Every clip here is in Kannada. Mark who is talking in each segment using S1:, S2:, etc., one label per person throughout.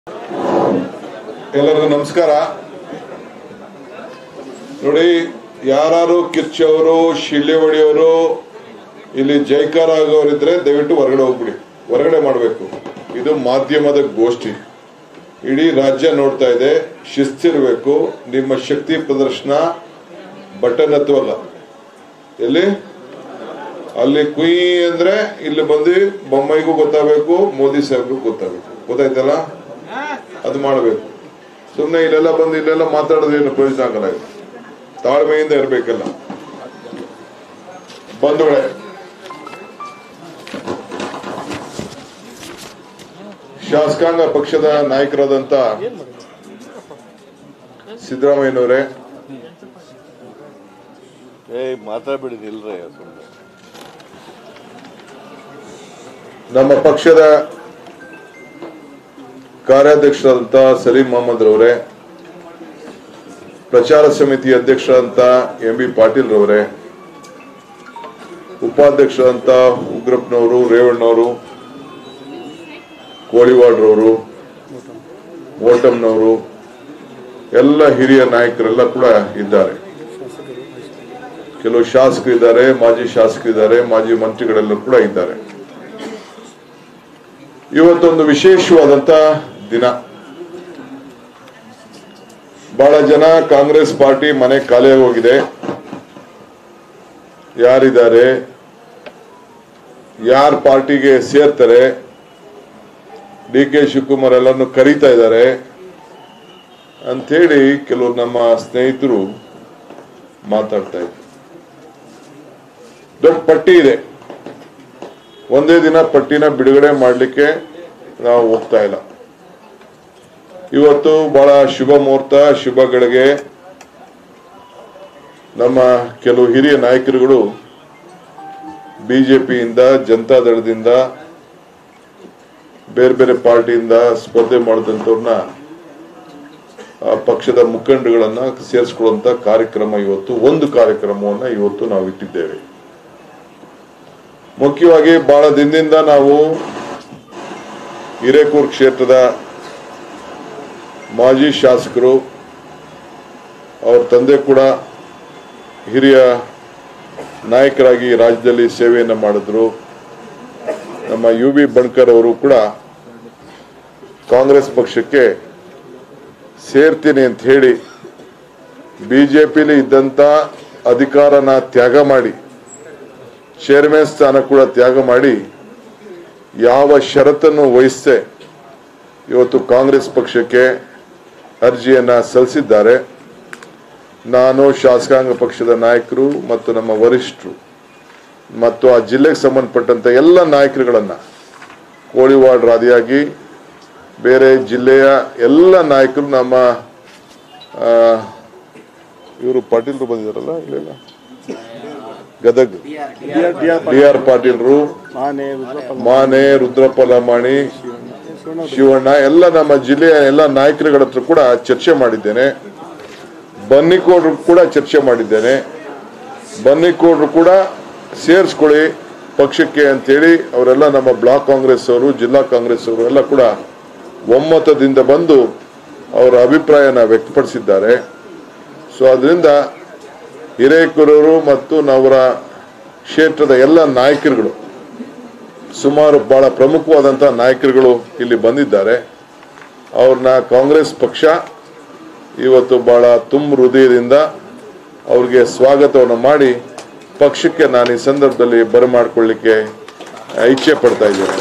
S1: ಎಲ್ಲರಿಗೂ ನಮಸ್ಕಾರ ನೋಡಿ ಯಾರು ಕಿರ್ಚವರು ಶಿಳ್ಳೆ ಹೊಡೆಯೋರು ಇಲ್ಲಿ ಜೈಕಾರ ಆಗೋರಿದ್ರೆ ದಯವಿಟ್ಟು ಹೊರಗಡೆ ಹೋಗ್ಬಿಡಿ ಹೊರಗಡೆ ಮಾಡಬೇಕು ಇದು ಮಾಧ್ಯಮದ ಗೋಷ್ಠಿ ಇಡೀ ರಾಜ್ಯ ನೋಡ್ತಾ ಇದೆ ಶಿಸ್ತಿರ್ಬೇಕು ನಿಮ್ಮ ಶಕ್ತಿ ಪ್ರದರ್ಶನ ಬಟನ್ ಹತ್ತುವಲ್ಲ ಎಲ್ಲಿ ಅಲ್ಲಿ ಕುಯ್ ಅಂದ್ರೆ ಇಲ್ಲಿ ಬಂದು ಬೊಮ್ಮಾಯಿಗೂ ಗೊತ್ತಾಗಬೇಕು ಮೋದಿ ಸಾಹೇಬ್ರಿಗೂ ಗೊತ್ತಾಗಬೇಕು ಗೊತ್ತಾಯ್ತಲ್ಲ ಅದು ಮಾಡಬೇಕು ಸುಮ್ಮನೆ ಇಲ್ಲೆಲ್ಲ ಬಂದು ಇಲ್ಲೆಲ್ಲ ಮಾತಾಡೋದು ಏನು ಪ್ರಯೋಜನ ಆಗಲ್ಲ ಇದು. ತಾಳ್ಮೆಯಿಂದ ಇರಬೇಕಲ್ಲ ಬಂಧುಗಳೇ ಶಾಸಕಾಂಗ ಪಕ್ಷದ ನಾಯಕರಾದಂತ ಸಿದ್ದರಾಮಯ್ಯನವರೇ
S2: ಏ ಮಾತಾಡ್ಬಿಡಿ ನಿಲ್ರಿ ಸುಮ್ಮನೆ
S1: ನಮ್ಮ ಪಕ್ಷದ ಕಾರ್ಯಾಧ್ಯಕ್ಷರಾದಂತ ಸಲೀಂ ಮೊಹಮ್ಮದ್ ರವರೇ ಪ್ರಚಾರ ಸಮಿತಿ ಅಧ್ಯಕ್ಷರಾದಂತ ಎಂ ಬಿ ಪಾಟೀಲ್ ರವರೇ ಉಪಾಧ್ಯಕ್ಷರಾದಂತ ಉಗ್ರಪ್ಪನವರು ರೇವಣ್ಣವರು ಕೋಳಿವಾಡ್ರವರು ಓಟಮ್ನವರು ಎಲ್ಲ ಹಿರಿಯ ನಾಯಕರೆಲ್ಲ ಕೂಡ ಇದ್ದಾರೆ ಕೆಲವು ಶಾಸಕರಿದ್ದಾರೆ ಮಾಜಿ ಶಾಸಕರಿದ್ದಾರೆ ಮಾಜಿ ಮಂತ್ರಿಗಳೆಲ್ಲ ಕೂಡ ಇದ್ದಾರೆ ಇವತ್ತೊಂದು ವಿಶೇಷವಾದಂತ ದಿನ ಬಹಳ ಜನ ಕಾಂಗ್ರೆಸ್ ಪಾರ್ಟಿ ಮನೆ ಖಾಲಿಯಾಗಿ ಹೋಗಿದೆ ಯಾರಿದ್ದಾರೆ ಯಾರ ಪಾರ್ಟಿಗೆ ಸೇರ್ತಾರೆ ಡಿ ಕೆ ಶಿವಕುಮಾರ್ ಎಲ್ಲರನ್ನು ಕರೀತಾ ಇದ್ದಾರೆ ಅಂಥೇಳಿ ಕೆಲವರು ನಮ್ಮ ಸ್ನೇಹಿತರು ಮಾತಾಡ್ತಾ ಇದ್ರು ದೊಡ್ಡ ಪಟ್ಟಿ ಇದೆ ಒಂದೇ ದಿನ ಪಟ್ಟಿನ ಬಿಡುಗಡೆ ಮಾಡಲಿಕ್ಕೆ ನಾವು ಹೋಗ್ತಾ ಇಲ್ಲ ಇವತ್ತು ಬಹಳ ಶುಭ ಮುಹೂರ್ತ ಶುಭ ಗಳಿಗೆ ನಮ್ಮ ಕೆಲವು ಹಿರಿಯ ನಾಯಕರುಗಳು ಬಿಜೆಪಿಯಿಂದ ಜನತಾದಳದಿಂದ ಬೇರೆ ಬೇರೆ ಪಾರ್ಟಿಯಿಂದ ಸ್ಪರ್ಧೆ ಮಾಡಿದಂಥವ್ರನ್ನ ಆ ಪಕ್ಷದ ಮುಖಂಡಗಳನ್ನ ಸೇರಿಸ್ಕೊಳ್ಳುವಂತ ಕಾರ್ಯಕ್ರಮ ಇವತ್ತು ಒಂದು ಕಾರ್ಯಕ್ರಮವನ್ನ ಇವತ್ತು ನಾವು ಇಟ್ಟಿದ್ದೇವೆ ಮುಖ್ಯವಾಗಿ ಬಹಳ ದಿನದಿಂದ ನಾವು ಹಿರೇಕೂರ್ ಕ್ಷೇತ್ರದ ಮಾಜಿ ಶಾಸಕರು ಅವ್ರ ತಂದೆ ಕೂಡ ಹಿರಿಯ ನಾಯಕರಾಗಿ ರಾಜ್ಯದಲ್ಲಿ ಸೇವೆಯನ್ನು ಮಾಡಿದ್ರು ನಮ್ಮ ಯು ಬಿ ಬಣ್ಕರ್ ಅವರು ಕೂಡ ಕಾಂಗ್ರೆಸ್ ಪಕ್ಷಕ್ಕೆ ಸೇರ್ತೀನಿ ಅಂತ ಹೇಳಿ ಬಿಜೆಪಿಲಿ ಇದ್ದಂತ ಅಧಿಕಾರನ ತ್ಯಾಗ ಮಾಡಿ ಚೇರ್ಮನ್ ಸ್ಥಾನ ಕೂಡ ತ್ಯಾಗ ಮಾಡಿ ಯಾವ ಷರತ್ತನ್ನು ವಹಿಸದೆ ಇವತ್ತು ಕಾಂಗ್ರೆಸ್ ಪಕ್ಷಕ್ಕೆ ಅರ್ಜಿಯನ್ನ ಸಲ್ಲಿಸಿದ್ದಾರೆ ನಾನು ಶಾಸಕಾಂಗ ಪಕ್ಷದ ನಾಯಕರು ಮತ್ತು ನಮ್ಮ ವರಿಷ್ಠರು ಮತ್ತು ಆ ಜಿಲ್ಲೆಗೆ ಸಂಬಂಧಪಟ್ಟಂತ ಎಲ್ಲ ನಾಯಕರುಗಳನ್ನ ಕೋಳಿವಾಡ್ ರಾದಿಯಾಗಿ ಬೇರೆ ಜಿಲ್ಲೆಯ ಎಲ್ಲ ನಾಯಕರು ನಮ್ಮ ಇವರು ಪಾಟೀಲ್ರು ಬಂದಿದ್ದಾರಲ್ಲ ಇಲ್ಲೆಲ್ಲ ಗದಗ್ ಡಿ ಆರ್ ಪಾಟೀಲ್ರು
S3: ಆನೆ ರುದ್ರಪ್ಪ
S1: ಮಾನೆ ರುದ್ರಪ್ಪ ಲಮಾಣಿ ಶಿವಣ್ಣ ಎಲ್ಲ ನಮ್ಮ ಜಿಲ್ಲೆಯ ಎಲ್ಲ ನಾಯಕರುಗಳ ಹತ್ರ ಕೂಡ ಚರ್ಚೆ ಮಾಡಿದ್ದೇನೆ ಬನ್ನಿಕೋಡ್ರು ಕೂಡ ಚರ್ಚೆ ಮಾಡಿದ್ದೇನೆ ಬನ್ನಿಕೋಡ್ರು ಕೂಡ ಸೇರಿಸ್ಕೊಳ್ಳಿ ಪಕ್ಷಕ್ಕೆ ಅಂತೇಳಿ ಅವರೆಲ್ಲ ನಮ್ಮ ಬ್ಲಾಕ್ ಕಾಂಗ್ರೆಸ್ ಅವರು ಜಿಲ್ಲಾ ಕಾಂಗ್ರೆಸ್ ಅವರು ಎಲ್ಲ ಕೂಡ ಒಮ್ಮತದಿಂದ ಬಂದು ಅವರ ಅಭಿಪ್ರಾಯನ ವ್ಯಕ್ತಪಡಿಸಿದ್ದಾರೆ ಸೊ ಅದರಿಂದ ಹಿರೇಕೂರವರು ಮತ್ತು ಅವರ ಕ್ಷೇತ್ರದ ಎಲ್ಲ ನಾಯಕರುಗಳು ಸುಮಾರು ಬಹಳ ಪ್ರಮುಖವಾದಂತಹ ನಾಯಕರುಗಳು ಇಲ್ಲಿ ಬಂದಿದ್ದಾರೆ ಅವ್ರನ್ನ ಕಾಂಗ್ರೆಸ್ ಪಕ್ಷ ಇವತ್ತು ಬಹಳ ತುಂಬ ಹೃದಯದಿಂದ ಅವ್ರಿಗೆ ಸ್ವಾಗತವನ್ನು ಮಾಡಿ ಪಕ್ಷಕ್ಕೆ ನಾನು ಈ ಸಂದರ್ಭದಲ್ಲಿ ಬರಮಾಡ್ಕೊಳ್ಳಿಕ್ಕೆ ಇಚ್ಛೆ ಪಡ್ತಾ ಇದ್ದೇನೆ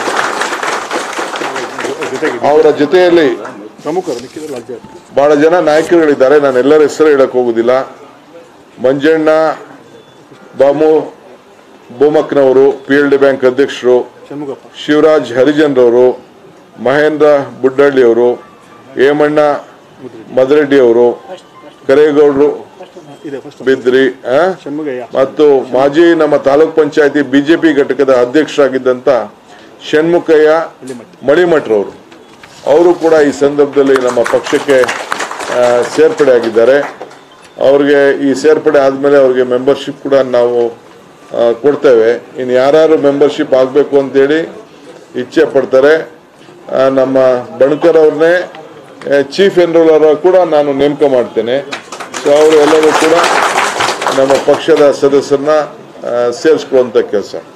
S3: ಜೊತೆಗೆ
S1: ಅವರ ಜೊತೆಯಲ್ಲಿ
S3: ಪ್ರಮುಖರು ಮಿಕ್ಕಿದ ರಾಜ್ಯ
S1: ಬಹಳ ಜನ ನಾಯಕರುಗಳಿದ್ದಾರೆ ನಾನು ಎಲ್ಲರ ಹೆಸರು ಹೇಳಕ್ ಹೋಗುದಿಲ್ಲ ಮಂಜಣ್ಣ ಬಾಮು ಬೋಮಕ್ನವರು ಪಿ ಎಲ್ ಡಿ ಬ್ಯಾಂಕ್ ಅಧ್ಯಕ್ಷರು
S3: ಷಣ್ಮುಗಪ್ಪ
S1: ಶಿವರಾಜ್ ಹರಿಜನ್ ರವರು ಮಹೇಂದ್ರ ಬುಡ್ಡಳ್ಳಿ ಅವರು ಹೇಮಣ್ಣ ಮದರೆಡ್ಡಿ ಅವರು ಕರೇಗೌಡರು
S3: ಇದೆ ಫಸ್ಟ್
S1: ಬಿದ್ರಿ ಆ?
S3: ಷಣ್ಮುಗಯ್ಯ
S1: ಮತ್ತು ಮಾಜಿ ನಮ್ಮ ತಾಲೂಕ್ ಪಂಚಾಯತಿ ಬಿಜೆಪಿ ಘಟಕದ ಅಧ್ಯಕ್ಷರಾಗಿದ್ದಂತ ಷಣ್ಮುಖಯ್ಯ ಮಳಿಮಠರವರು ಅವರು ಕೂಡ ಈ ಸಂದರ್ಭದಲ್ಲಿ ನಮ್ಮ ಪಕ್ಷಕ್ಕೆ ಆ, ಸೇರ್ಪಡೆ ಆಗಿದ್ದಾರೆ ಅವ್ರಿಗೆ ಈ ಸೇರ್ಪಡೆ ಆದಮೇಲೆ ಅವ್ರಿಗೆ ಮೆಂಬರ್ಶಿಪ್ ಕೂಡ ನಾವು ಆ, ಕೊಡ್ತೇವೆ ಇನ್ನು ಯಾರ್ಯಾರು ಮೆಂಬರ್ಶಿಪ್ ಆಗಬೇಕು ಅಂತೇಳಿ ಇಚ್ಛೆ ಪಡ್ತಾರೆ ಆ, ನಮ್ಮ ಬಣಕರ್ ಅವ್ರನ್ನೇ ಚೀಫ್ ಎನ್ರೋಲರ್ ಕೂಡ ನಾನು ನೇಮಕ ಮಾಡ್ತೇನೆ ಸೊ ಅವರು ಎಲ್ಲರೂ ಕೂಡ ನಮ್ಮ ಪಕ್ಷದ ಸದಸ್ಯರನ್ನ ಸೇರಿಸ್ಕೊಳ್ಳುವಂಥ ಕೆಲಸ